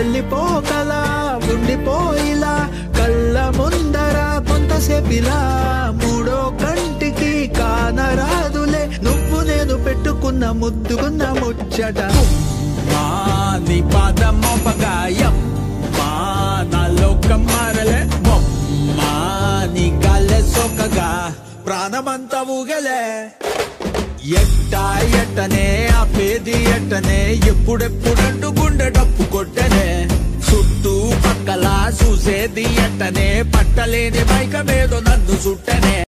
వెళ్ళిపోకలా ఉండిపోయిలా కళ్ళ ముందర కొంతసేపిలా మూడో కంటికి కానరాదులే నువ్వు నేను పెట్టుకున్న ముద్దుకున్న ముచ్చట మా నీ పాదమో పగాయం మా నా లోకం మారలే మా నీ గాలే సోకగా ప్రాణమంతా ఊగలే ఎట్టా ఎట్టనే ఆపేది ఎట్టనే ఎప్పుడెప్పుడంటూ గుండె డప్పు కొట్టనే చుట్టూ పక్కల చూసేది ఎట్టనే పట్టలేని మైకమేదో నన్ను చుట్టనే